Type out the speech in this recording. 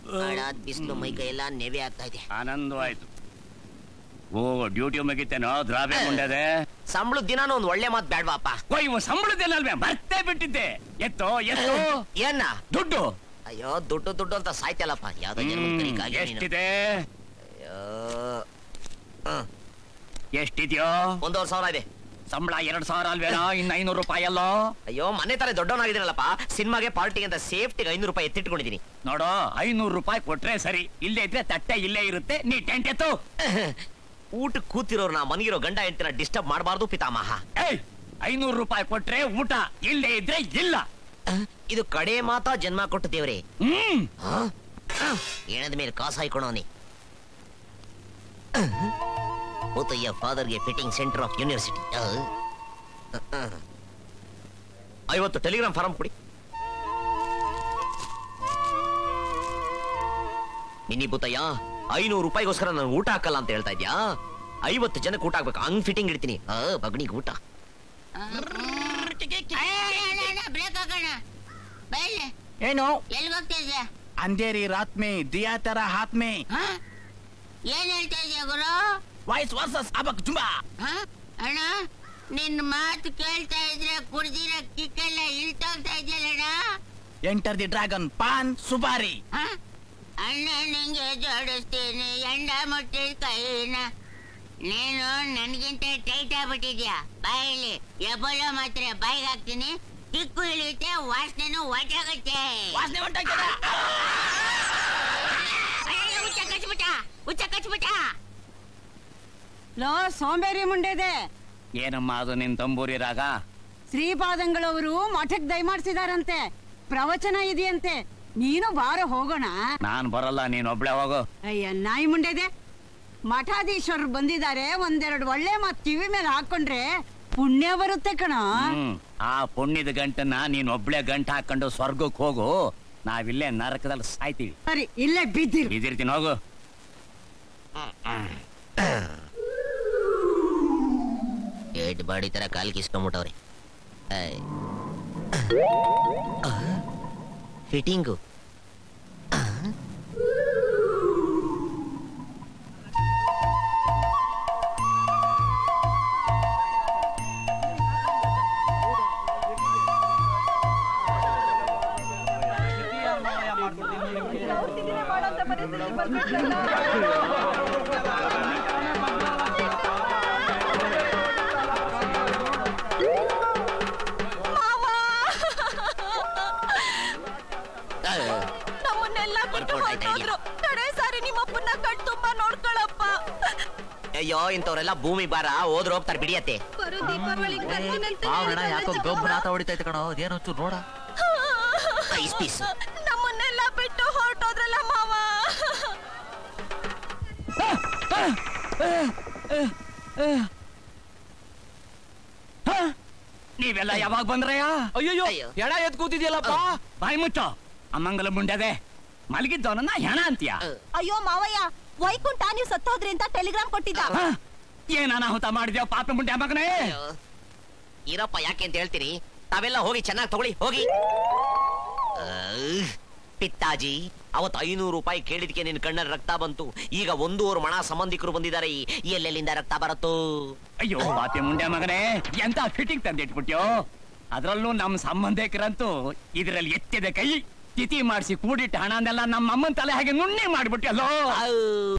ಹಾಳಾದ್ ಬಿಸಿಲು ಮೈ ಕೈ ಎಲ್ಲ ನೆವೆ ಆಗ್ತಾ ಇದೆ ಆನಂದವಾಯ್ತು ಓ ಡ್ಯೂಟಿ ಮುಗಿತೇನೋ ದ್ರಾಬೆ ಮುಂಡದೆ ಸಂಬಳ ದಿನಾನು ಒಂದ್ ಒಳ್ಳೆ ಮಾತ್ ಬೇಡ್ವಾಪ ಓ ಇವ ಸಂಬಳದೇನಲ್ವೇ ಮರ್ತೇ ಬಿಟ್ಟಿದ್ದೆ ಎತ್ತೋ ಎತ್ತೋ ಏನ ದುಡ್ಡು ಅಯ್ಯೋ ದುಡ್ಡು ದುಡ್ಡು ಅಂತ ಸಾಯ್ತಲ್ಲಪ್ಪ ಯಾವ್ದೋ ಜನ್ಮದ್ ಹ್ಮ್, ಕರಿಕಾಗಿ ನೀನು. ಎಷ್ಟಿದೆ ಅಯ್ಯೋ ಹ್ಮ್. ಎಷ್ಟಿದ್ಯೋ ಒಂದೂವರೆ ಸಾವಿರ ಇದೆ ಸಂಬಳ ಎರಡ್ ಸಾವಿರ ಅಲ್ವೇನೋ ಇನ್ನ ಐನೂರು ರೂಪಾಯಿ ಅಲ್ಲೋ ಅಯ್ಯೋ ಮನೆ ತರ ದೊಡ್ಡವನಾಗಿದ್ದೀನಲ್ಲಪ್ಪ ಸಿನಿಮಾಗೆ ಪಾರ್ಟಿಗೆ ಅಂತ ಸೇಫ್ಟಿಗೆ ಐನೂರು ರೂಪಾಯಿ ಎತ್ತಿಟ್ಕೊಂಡಿದ್ದೀನಿ ನೋಡೋ ಐನೂರು ರೂಪಾಯಿ ಕೊಟ್ರೆ ಸರಿ ಇಲ್ಲೇ ಇದ್ರೆ ತಟ್ಟೆ ಇಲ್ಲೇ ಇರುತ್ತೆ ನೀ ಟೆಂಟ್ ಎತ್ತು ಊಟಕ್ಕೆ ಕೂತಿರೋರ್ನ ಮನಗಿರೋ ಗಂಡ ಹೆಂಡತಿನ ಡಿಸ್ಟರ್ಬ್ ಮಾಡಬಾರ್ದು ಪಿತಾಮಹ ಏಯ್ ಐನೂರು ರೂಪಾಯಿ ಕೊಟ್ರೆ ಊಟ ಇಲ್ಲೇ ಇದ್ರೆ ಇಲ್ಲ ಇದು ಕಡೆ ಮಾತಾ ಜನ್ಮ ಕೊಟ್ಟು ದೇವ್ರೆ ಹ್ಮ್ ಎಣದ ಮೇಲೆ ಕಾಸು ಹಾಯ್ಕೊಳೋನಿ ಮುತ್ತಯ್ಯ ಫಾದರ್ಗೆ ಫಿಟ್ಟಿಂಗ್ ಸೆಂಟರ್ ಆಫ್ ಯೂನಿವರ್ಸಿಟಿ ಐವತ್ತು ಟೆಲಿಗ್ರಾಮ್ ಫಾರಂ ಕೊಡಿ ನಿನ್ನಿ ಬುತ್ತಯ್ಯ ಐನೂರು ರೂಪಾಯಿಗೋಸ್ಕರ ನಾನು ಊಟ ಹಾಕಲ್ಲ ಅಂತ ಹೇಳ್ತಾ ಇದ್ಯಾ ಐವತ್ತು ಜನಕ್ಕೆ ಊಟ ಹಾಕ್ಬೇಕು ಹಂಗ್ ಫಿಟ್ಟಿಂಗ್ ಇಡ್ತೀನಿ ಆ ಬಗ್ನಿಗೆ ಊಟ ಬ್ರೇಕ್ ಹಾಕೋಣ ಬೈಲೆ ಏನು ಎಲ್ಲಿ ಹೋಗ್ತಾ ಇದ್ಯಾ ಅಂಧೇರಿ ರಾತ್ ಮೇ ದಿಯಾ ತರ ಹಾತ್ ಮೇ ಹ? ಏನ್ ಹೇಳ್ತಾ ಇದ್ಯಾ ಗುರು ವಾಯ್ಸ್ ವರ್ಸಸ್ ಅಬಕ್ ಜುಂಬಾ ಹ? ಅಣ್ಣ ನಿನ್ ಮಾತು ಕೇಳ್ತಾ ಇದ್ರೆ ಕುಡ್ದಿರ ಕಿಕ್ಕೆಲ್ಲ ಇಳ್ತೋಗ್ತಾ ಇದೆಯಲ್ಲಣ್ಣ ಎಂಟರ್ ದಿ ಡ್ರ್ಯಾಗನ್ ಪಾನ್ ಸುಪಾರಿ ಹ? ಅಣ್ಣ ನಿಂಗೆ ಜೋಡಿಸ್ತೀನಿ ಎಂಡ ಮುಟ್ಟಿದ ಕೈನ ನೀನು ನನ್ಗಿಂತ ಟೈಟ್ ಆಗ್ಬಿಟ್ಟಿದ್ಯಾ ಬಾಯಲ್ಲಿ ಎಬ್ಬಲ ಮಾತ್ರ ಬಾಯಿಗೆ ಹಾಕ್ತೀನಿ ಕಿಕ್ಕು ಇಳಿಯುತ್ತೆ ವಾಸನೆನೂ ಒಟ್ಟಾಗುತ್ತೆ ವಾಸನೆ ಹೊಂಟಾಗ್ತದ ಅಯ್ಯಯ್ಯೋ, ಹುಚ್ಚ ಕಚ್ಬಿಟ್ಟ ಹುಚ್ಚ ಕಚ್ಬಿಟ್ಟ ಲೋ ಸೋಂಬೇರಿ ಮುಂಡೆದೆ ಏನಮ್ಮ ಅದು ನಿನ್ ತಂಬೂರಿ ರಾಗ ಶ್ರೀಪಾದಂಗಳವರು ಮಠಕ್ ದಯಮಾಡ್ಸಿದಾರಂತೆ ಪ್ರವಚನ ಇದೆಯಂತೆ ನೀನು ಬಾರ ಹೋಗೋಣ ನಾನ್ ಬರಲ್ಲ ನೀನ್ ಒಬ್ಳೆ ಹೋಗು ಅಯ್ಯ ನಾಯಿ ಮುಂಡೆದೆ ಮಠಾಧೀಶ್ವರರು ಬಂದಿದ್ದಾರೆ ಒಂದೆರಡು ಒಳ್ಳೆ ಮಾತ್ ಕಿವಿ ಮೇಲೆ ಹಾಕೊಂಡ್ರೆ ಪುಣ್ಯ ಬರುತ್ತೆ ಕಣ ಹ್ಮ್ ಆ ಪುಣ್ಯದ ಗಂಟನ್ನ ನೀನ್ ಒಬ್ಳೆ ಗಂಟ ಹಾಕೊಂಡು ಸ್ವರ್ಗಕ್ ಹೋಗು ನಾವಿಲ್ಲೇ ನರಕದಲ್ಲಿ ಸಾಯ್ತೀವಿ ಸರಿ ಇಲ್ಲೇ ಬಿದ್ದಿರು ಇದಿರ್ತೀನಿ ಹೋಗು ಏಟ್ ಬಾಡಿ ತರ ಕಾಲ್ ಕಿಸ್ಕೊಂಬಿಟ್ಟವ್ರೆ ಫಿಟ್ಟಿಂಗು ನಮ್ಮನ್ನೆಲ್ಲ ಬಿಟ್ಟು ಬರ್ಕೊಳ್ತಾ ಇದ್ಯಾ? ಹೊರಟೋದ್ರು ಕಡೆ ಸಾರಿ ನಿಮ್ಮಪ್ಪನ್ನ ಕಣ್ ತುಂಬಾ ನೋಡ್ಕೊಳಪ್ಪ ಅಯ್ಯೋ ಇಂಥವ್ರೆಲ್ಲ ಭೂಮಿ ಬಾರ ಹೋದ್ರ ಹೋಗ್ತಾರೆ ಬಿಡಿಯತ್ತೆ ಬರೋ ದೀಪಾವಳಿಗೆ ಬರ್ತೀನಂತ ಮಾವಣ್ಣ ಹೇಳಿದ್ರಲ್ಲ ಯಾಕೋ ಜಗ್ಗ. ಗಬ್ಬು ನಾತ ಹೊಡಿತೈತೆ ಕಣೋ ಅದೇನು ಒಂಚೂರು ನೋಡ ಐಸ್ ಪೀಸ್ ನಮ್ಮನ್ನೆಲ್ಲ ಬಿಟ್ಟು ಹೊರಟೋದ್ರಲ್ಲ ಮಾವ ಹ? ನೀವೆಲ್ಲ ಯಾವಾಗ ಬಂದ್ರಯ್ಯ ಅಯ್ಯಯ್ಯೋ ಅಯ್ಯೋ. ಎಡ ಎತ್ ಕೂತಿದ್ಯಲ್ಲಪ್ಪ ಬಾಯಿ ಮುಚ್ಚೋ ಅಮ್ಮಂಗಲ ಮುಂಡದೆ ಮಲಗಿದ್ದವನನ್ನ ಹೆಣ ಅಂತೀಯ ಅಯ್ಯೋ ಮಾವಯ್ಯ ವೈಕುಂಠ ನೀವು ಸತ್ತೋದ್ರಿ ಅಂತ ಟೆಲಿಗ್ರಾಮ್ ಕೊಟ್ಟಿದ್ದ ಹ? ಏನ್ ಅನಾಹುತ ಮಾಡಿದ್ಯೋ ಪಾಪ ಮುಂಡೆ ಮಗನೇ ಅಯ್ಯೋ. ಇರಪ್ಪ ಯಾಕೆ ಅಂತ ಹೇಳ್ತೀನಿ ತಾವೆಲ್ಲ ಹೋಗಿ ಚೆನ್ನಾಗಿ ತಗೊಳ್ಳಿ ಹೋಗಿ ಅಹ್, ಪಿತ್ತಾಜಿ ಅವತ್ತು ಐನೂರು ರೂಪಾಯಿ ಕೇಳಿದ್ಕೆ ನಿನ್ ಕಣ್ಣಲ್ಲಿ ರಕ್ತ ಬಂತು ಈಗ ಒಂದೂವರೆ ಮಣ ಸಂಬಂಧಿಕರು ಬಂದಿದ್ದಾರೆ ಎಲ್ಲೆಲ್ಲಿಂದ ರಕ್ತ ಬರುತ್ತೋ ಅಯ್ಯೋ ಪಾಪಿ ಮುಂಡೆ ಮಗನೇ ಎಂತ ಫಿಟ್ಟಿಂಗ್ ತಂದಿಟ್ಬಿಟ್ಯೋ ಅದ್ರಲ್ಲೂ ನಮ್ ಸಂಬಂಧಿಕರಂತೂ ಇದ್ರಲ್ಲಿ ಎತ್ತಿದ ಕೈ ತಿಥಿ ಮಾಡಿಸಿ ಕೂಡಿಟ್ಟ ಹಣನೆಲ್ಲ ನಮ್ಮ ಅಮ್ಮನ ತಲೆ ಹಾಗೆ ನುಣ್ಣಿ ಮಾಡ್ಬಿಟ್ಯಲ್ಲೋ ಔ.